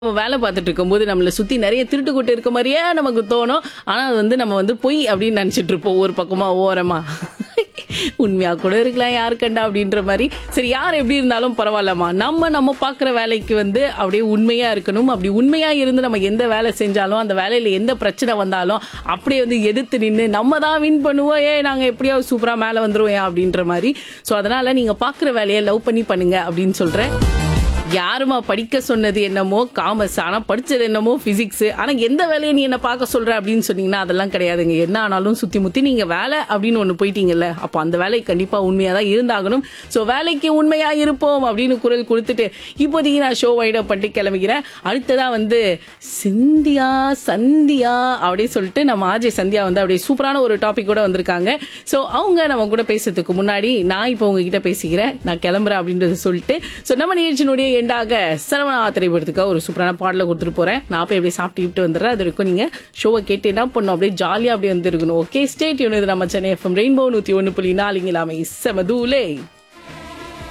நம்ம வேலை பார்த்துட்டு இருக்கும்போது நம்மளை சுத்தி நிறைய திருட்டு கூட்டு இருக்க மாதிரியே நமக்கு தோணும் ஆனா அது வந்து நம்ம வந்து பொய் அப்படின்னு நினைச்சிட்டு இருப்போம் ஒரு பக்கமா ஓரமா உண்மையா கூட இருக்கலாம் யாரு கண்டா அப்படின்ற மாதிரி சரி யார் எப்படி இருந்தாலும் பரவாயில்லம்மா நம்ம நம்ம பார்க்குற வேலைக்கு வந்து அப்படியே உண்மையா இருக்கணும் அப்படி உண்மையா இருந்து நம்ம எந்த வேலை செஞ்சாலும் அந்த வேலையில எந்த பிரச்சனை வந்தாலும் அப்படியே வந்து எதிர்த்து நின்று நம்ம தான் வின் பண்ணுவோம் ஏ நாங்க எப்படியாவது சூப்பரா மேலே வந்துருவோம் ஏன் அப்படின்ற மாதிரி ஸோ அதனால நீங்க பார்க்குற வேலையை லவ் பண்ணி பண்ணுங்க அப்படின்னு சொல்றேன் யாருமா படிக்க சொன்னது என்னமோ காமர்ஸ் ஆனா படிச்சது என்னமோ பிசிக்ஸ் ஆனா எந்த வேலையை நீ என்ன பார்க்க சொல்ற அப்படின்னு சொன்னீங்கன்னா அதெல்லாம் கிடையாதுங்க என்ன ஆனாலும் சுத்தி முத்தி நீங்க வேலை அப்படின்னு ஒண்ணு போயிட்டீங்கல்ல அப்போ அந்த வேலை கண்டிப்பா உண்மையா தான் இருந்தாகணும் சோ வேலைக்கு உண்மையா இருப்போம் அப்படின்னு குரல் கொடுத்துட்டு இப்போதைக்கு நான் ஷோ வைட பண்ணிட்டு கிளம்பிக்கிறேன் அடுத்ததா வந்து சிந்தியா சந்தியா அப்படின்னு சொல்லிட்டு நம்ம ஆஜய் சந்தியா வந்து அப்படியே சூப்பரான ஒரு டாபிக் கூட வந்திருக்காங்க சோ அவங்க நம்ம கூட பேசுறதுக்கு முன்னாடி நான் இப்போ உங்ககிட்ட பேசிக்கிறேன் நான் கிளம்புறேன் அப்படின்றத சொல்லிட்டு ஸோ நம்ம நிகழ்ச்சியினுடைய எண்டாக சரவணா திரைப்படத்துக்கு ஒரு சூப்பரான பாடலை கொடுத்துட்டு போறேன் நான் போய் அப்படியே சாப்பிட்டு வந்துடுறேன் அது வரைக்கும் நீங்க ஷோவை கேட்டு என்ன பண்ணும் அப்படியே ஜாலியா அப்படியே வந்துருக்கணும் ஓகே ஸ்டேட் யூனிட் நம்ம சென்னை எஃப்எம் ரெயின்போ நூத்தி ஒன்று புள்ளி நாலுங்க இல்லாம செமதூலே